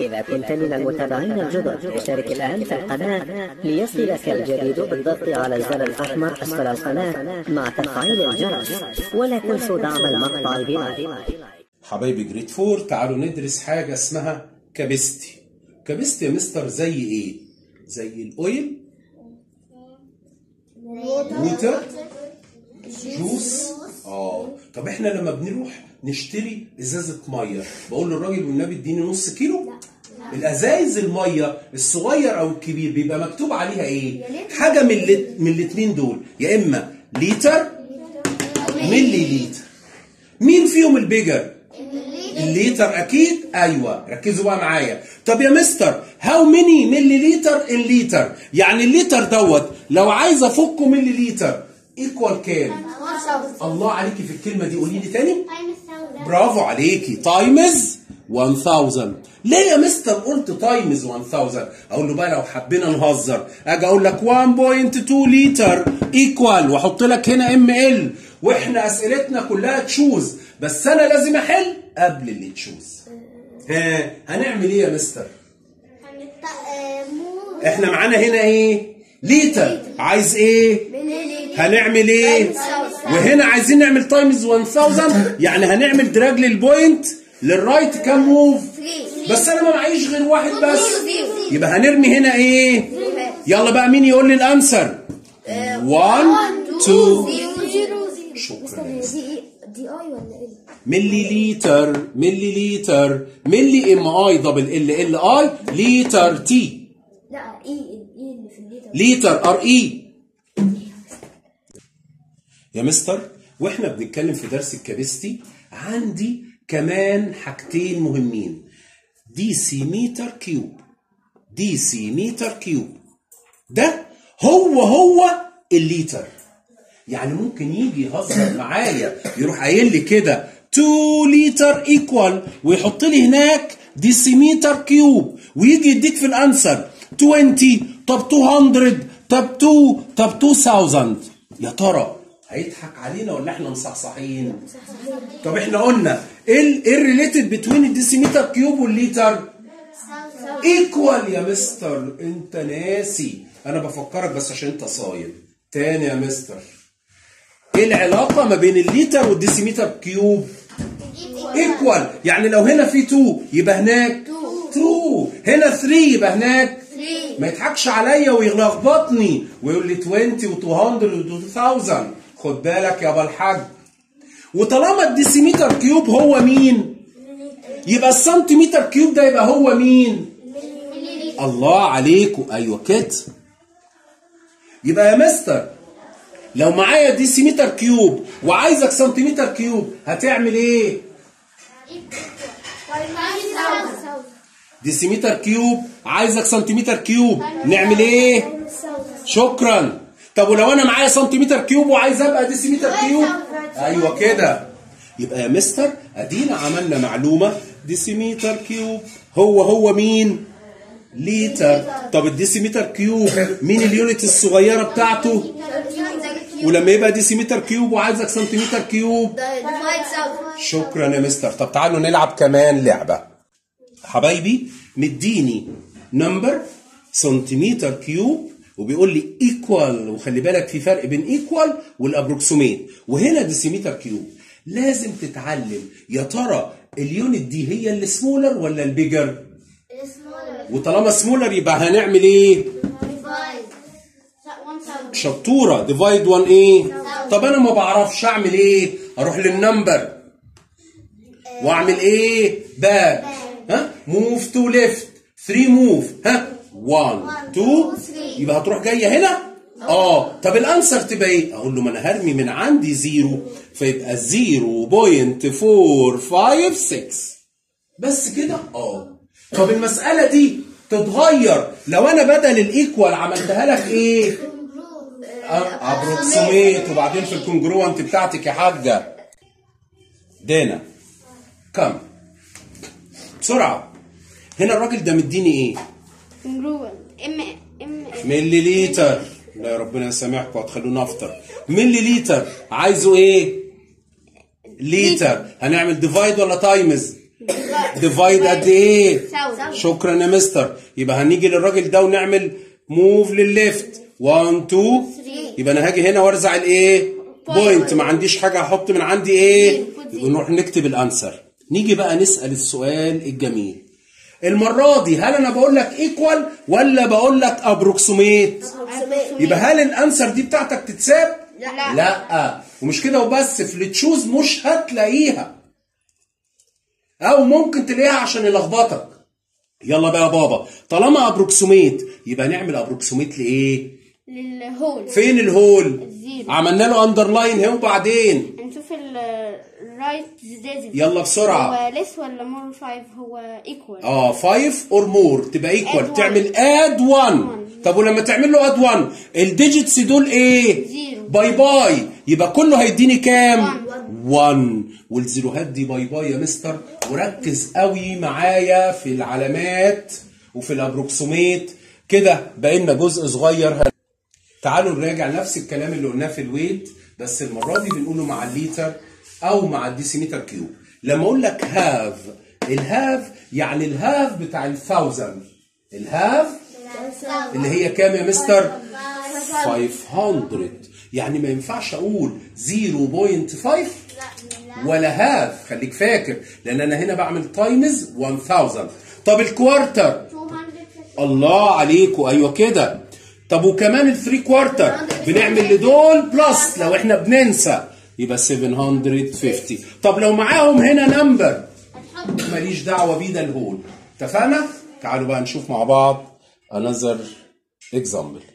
إذا كنت من المتابعين الجدد اشترك الآن في القناة ليصلك الجديد بالضغط على الزر الأحمر أسفل القناة مع تفعيل الجرس ولا تنسوا دعم المقطع بلايك حبايبي جريد فور تعالوا ندرس حاجة اسمها كابستي كابستي يا مستر زي ايه؟ زي الاويل ووتر جوس اه طب احنا لما بنروح نشتري ازازه ميه بقول للراجل والنبي اديني نص كيلو الازايز الميه الصغير او الكبير بيبقى مكتوب عليها ايه حاجه من الات... من الاثنين دول يا اما لتر ملي لتر مين فيهم البيجر الليتر اكيد ايوه ركزوا بقى معايا طب يا مستر هاو ميني ملي لتر ان لتر يعني الليتر دوت لو عايز افكه ملي لتر ايكوال كام الله عليكي في الكلمه دي قولي لي تاني برافو عليكي تايمز 1000 ليه يا مستر قلت تايمز 1000 اقول له بقى لو حبينا نهزر اجي اقول لك 1.2 لتر ايكوال واحط لك هنا ام ال واحنا اسئلتنا كلها تشوز بس انا لازم احل قبل اللي تشوز ها هنعمل ايه يا مستر احنا معانا هنا ايه ليتر عايز ايه هنعمل ايه وهنا عايزين نعمل تايمز 1000 يعني هنعمل دراج للبوينت للرايت كام موف بس انا ما معيش غير واحد بس يبقى هنرمي هنا ايه يلا بقى مين يقول لي الانسر 1 2 شكرا يا مستر. دي اي ولا ال ملي لتر ملي لتر ملي ام اي دبل ال ال اي لتر تي لا اي الاي اللي في الليتر لتر ار اي يا مستر واحنا بنتكلم في درس الكابستي عندي كمان حاجتين مهمين دي سي متر كيوب دي سي متر كيوب ده هو هو الليتر يعني ممكن يجي يهزر معايا يروح قايل لي كده 2 لتر ايكوال ويحط لي هناك ديسيمتر كيوب ويجي يديك في الانسر 20 طب 200 طب 2 طب 2000 يا ترى هيضحك علينا ولا احنا مصحصحين؟ طب احنا قلنا ايه ايه الريليتد بتوين الديسيمتر كيوب والليتر؟ ايكوال يا مستر انت ناسي انا بفكرك بس عشان انت صايم تاني يا مستر ايه العلاقة ما بين الليتر والديسيمتر كيوب؟ ايكوال يعني لو هنا في 2 يبقى هناك 2 هنا 3 يبقى هناك ما يضحكش عليا ويلخبطني ويقول لي 20 و200 و2000 خد بالك يا الحاج وطالما الديسيمتر كيوب هو مين؟ يبقى السنتيمتر كيوب ده يبقى هو مين؟ الله عليكم ايوه كده يبقى يا مستر لو معايا ديسيمتر كيوب وعايزك سنتيمتر كيوب هتعمل ايه؟ ديسيمتر كيوب عايزك سنتيمتر كيوب نعمل ايه؟ شكرا طب ولو انا معايا سنتيمتر كيوب وعايز ابقى ديسيمتر كيوب ايوه كده يبقى يا مستر ادينا عملنا معلومه ديسيمتر كيوب هو هو مين؟ لتر طب الديسيمتر كيوب مين اليونت الصغيره بتاعته؟ ولما يبقى ديسيمتر كيوب وعايزك سنتيمتر كيوب شكرا يا مستر طب تعالوا نلعب كمان لعبه حبايبي مديني نمبر سنتيمتر كيوب وبيقول لي ايكوال وخلي بالك في فرق بين ايكوال والابروكسيميت وهنا ديسيمتر كيوب لازم تتعلم يا ترى اليونت دي هي اللي سمولر ولا البيجر وطالما سمولر يبقى هنعمل ايه شطوره ديفايد 1 ايه طب انا ما بعرفش اعمل ايه اروح للنمبر واعمل ايه باك ها موف تو ليفت 3 موف ها 1 2 يبقى هتروح جايه هنا اه طب الانسر تبقى ايه اقول له ما انا هرمي من عندي زيرو فيبقى 0.456 بس كده اه طب المساله دي تتغير لو انا بدل الايكوال عملتها لك ايه ابروكسيميت وبعدين في الكونجروانت بتاعتك يا حاجه دانا كم بسرعه هنا الراجل ده مديني ايه كونجروانت ام ام ملي لتر لا يا ربنا يسامحكم هتخلونا افطر ملي لتر عايزه ايه لتر هنعمل ديفايد ولا تايمز ديفايد قد ايه Thousand. شكرا يا مستر يبقى هنيجي للراجل ده ونعمل موف للليفت 1 2 يبقى انا هاجي هنا وارزع الايه بوينت ما عنديش حاجه احط من عندي ايه يبقى نروح نكتب الانسر نيجي بقى نسال السؤال الجميل المره دي هل انا بقول لك ايكوال ولا بقول لك ابروكسيميت يبقى هل الانسر دي بتاعتك تتساب لا. لا ومش كده وبس في التشوز مش هتلاقيها او ممكن تلاقيها عشان يلخبطك يلا بقى يا بابا طالما ابروكسيميت يبقى نعمل ابروكسيميت لايه للهول فين الهول الزيرو. عملنا له اندرلاين اهو وبعدين نشوف الرايت زازل يلا بسرعه هو ليس ولا مور 5 هو ايكوال اه 5 اور مور تبقى ايكوال Add one. تعمل اد 1 طب ولما تعمل له اد 1 الديجيتس دول ايه زيرو. باي باي يبقى كله هيديني كام One. 1 والزيروهات دي باي باي يا مستر وركز قوي معايا في العلامات وفي الابروكسوميت كده بقينا جزء صغير هن- تعالوا نراجع نفس الكلام اللي قلناه في الويت بس المره دي بنقوله مع الليتر او مع الديسيمتر كيوب لما اقول لك هاف الهاف يعني الهاف بتاع الثاوزند الهاف اللي هي كام يا مستر 500 يعني ما ينفعش اقول 0.5 ولا هاف خليك فاكر لان انا هنا بعمل تايمز 1000 طب الكوارتر الله عليكم ايوه كده طب وكمان الثري كوارتر بنعمل لدول بلس لو احنا بننسى يبقى 750 طب لو معاهم هنا نمبر ماليش دعوه بيه ده الهول اتفقنا تعالوا بقى نشوف مع بعض another example